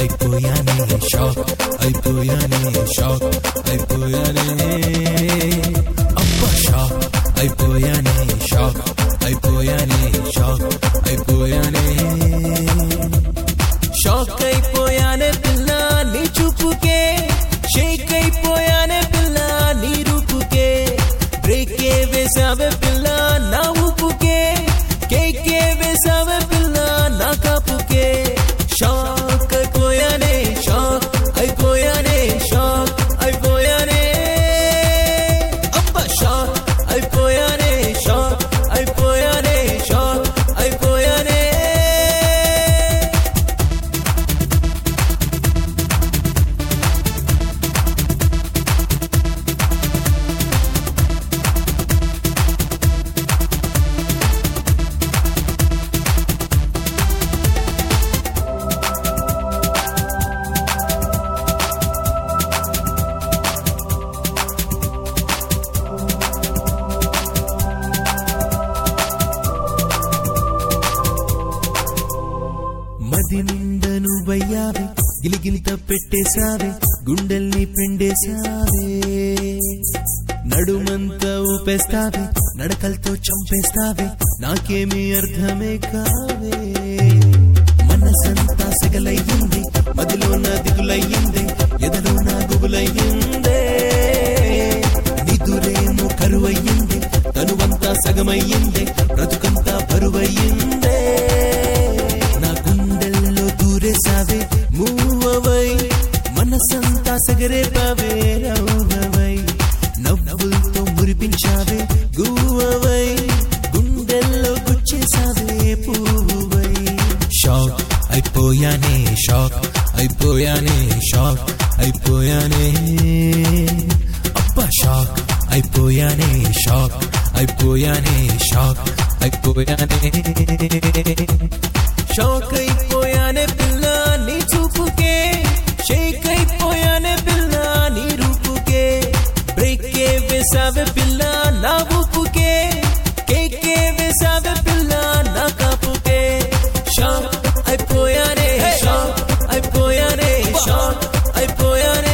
అయిపోయానే shock అయిపోయానే shock అయిపోయానే అబ్బా షాక్ అయిపోయానే షాక్ అయిపోయానే షాక్ అయిపోయానే షాక్ అయిపోయానే పిల్ల నీ చూపుకే షేక్ అయిపోయానే పిల్ల నీ రూపుకే బ్రేకే వేసావే పిల్ల నా ఊపుకే కేకే వేసావే పిల్ల నా కాపుకే షాక్ అయిపోయానే షాక్ అయిపోయానే షాక్ అయిపోయానే అబ్బా షాక్ అయిపోయానే షాక్ అయిపోయానే షాక్ అయిపోయానే మది నిండా నువ్వయ్యావే గిలిగిలిత పెట్టేశావే గుండెల్ని పిండేశావే నడుమంతా ఊపేస్తావే నడకలతో చంపేస్తావే నాకేమీ అర్థమే కావే మనసంతా సెగలయ్యింది మదిలో నా దిగులయ్యింది ఎదలో నా గుబులయ్యిందే నిదురేమో కరువయ్యింది తనువంతా సగమయ్యింది బ్రతుకంతా బరువయ్యిందే నా గుండెల్లో దూరేసావే మూవవై మనసంతా సగరేపావే రవ్వవై నవ్వులతో మురిపించావే గువ్వవై గుండెల్లో గుచ్చేసావే పువ్వువై షాక్ అయిపోయానే షాక్ అయిపోయానే షాక్ అయిపోయానే అబ్బా షాక్ అయిపోయానే షాక్ అయిపోయానే షాక్ అయిపోయానే షాక్ అయిపోయానే పిల్ల నీ చూపుకే షేక్ అయిపోయానే పిల్ల నీ రూపుకే బ్రేకే వేసావే పిల్ల నా ఊపుకే కేకే వేసావే పిల్ల నా కాపుకే షాక్ అయిపోయానే షాక్ అయిపోయానే షాక్ అయిపోయానే